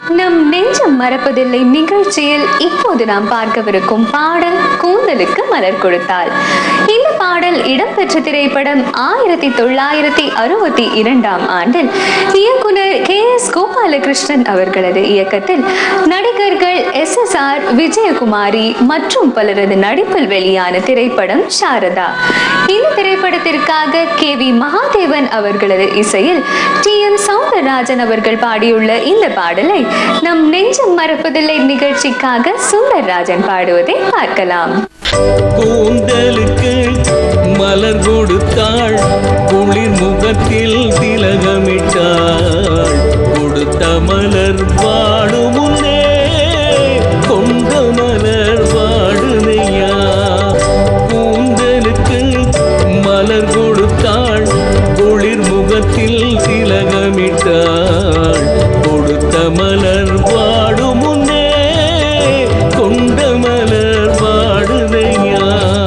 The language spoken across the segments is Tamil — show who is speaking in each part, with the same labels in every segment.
Speaker 1: நம் நெஞ்சம் மறப்பதில்லை நிகழ்ச்சியில் இப்போது நாம் பார்க்கவிருக்கும் பாடல் கூந்தலுக்கு மலர் கொடுத்தாள் இந்த பாடல் இடம்பெற்ற திரைப்படம் ஆயிரத்தி தொள்ளாயிரத்தி அறுபத்தி இரண்டாம் ஆண்டில் இயக்குனர் கே எஸ் கோபாலகிருஷ்ணன் அவர்களது இயக்கத்தில் நடிகர்கள் எஸ் எஸ் ஆர் விஜயகுமாரி மற்றும் பலரது நடிப்பில் வெளியான திரைப்படம் சாரதா இந்த திரைப்படத்திற்காக கே வி மகாதேவன் அவர்களது இசையில் டி எம் சௌந்தரராஜன் அவர்கள் பாடியுள்ள இந்த பாடலை நம் நெஞ்சம் மறப்பதில்லை நிகழ்ச்சிக்காக சுந்தரராஜன் பாடுவதை பார்க்கலாம்
Speaker 2: கூந்தலுக்கு மலர் கொடுத்தாள் குளிர் முகத்தில் திலகமிட்டாள் கொடுத்த மலர் வாடும் முன்னே கொண்ட மலர் வாடுதையா கூந்தலுக்கு மலர் கொடுத்தாள் குளிர் முகத்தில் திலகமிட்டாள் கொடுத்த மலர் வாடும் முன்னே கொண்ட மலர் வாடுதையா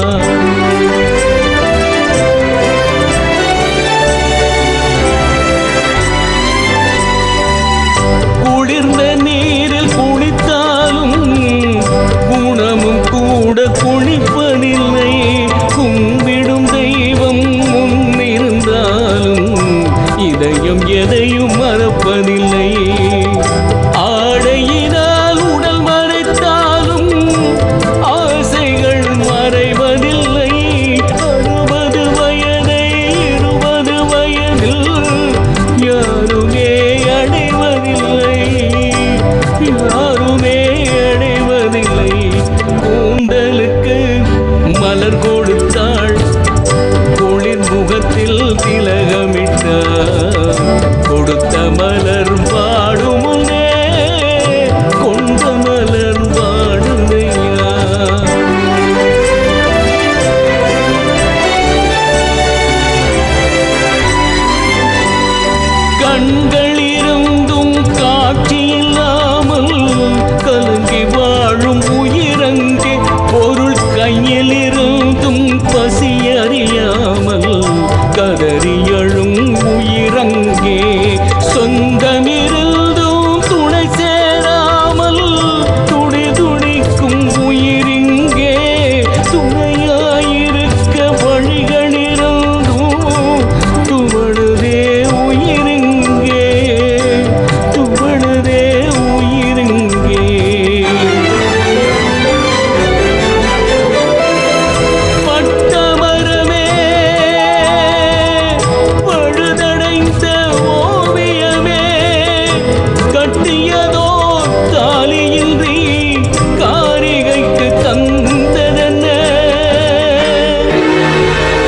Speaker 2: குளிர்ந்த நீரில் குளித்தாலும் குணமும் கூட குளிப்பதில்லை கும்பிடும் தெய்வம் முன்னிருந்தாலும் இதயம் எதையும் மறப்பதில்லை ஆடையினால் உடல் மறைத்தாலும் ஆசைகள் மறைவதில்லை அறுபது வயதை இருபது வயதில் யாருமே அடைவதில்லை யாருமே அடைவதில்லை கூந்தலுக்கு மலர் கொடுத்தாள் குளிர் முகத்தில் திலகமிட்டார் கொடுத்த மலர் பாடும் முன்னே கொண்ட மலர் பாடுதையா கண்கள் இருந்தும் காட்சி இல்லாமல் கலங்கி வாழும் உயிரங்கே பொருள் கையில் இருந்தும் பசி அறியாமல் கதறி எழும் உயிரங்கே சொந்தமிருந்தும் துணை சேராமல் துடி துடிக்கும் உயிரிங்கே துணையாயிருக்க வழிகளிருந்தும் துவடுதே உயிரிங்கே துவடுதே உயிரிங்கே பட்டமரமே பழுதடைந்த ஓவியமே கட்டியதோ தாலியின்றி காரிகைக்கு தந்ததென்ன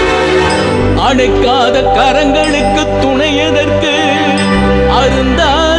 Speaker 2: அடைக்காத கரங்களுக்கு துணை எதற்கு அருந்தாத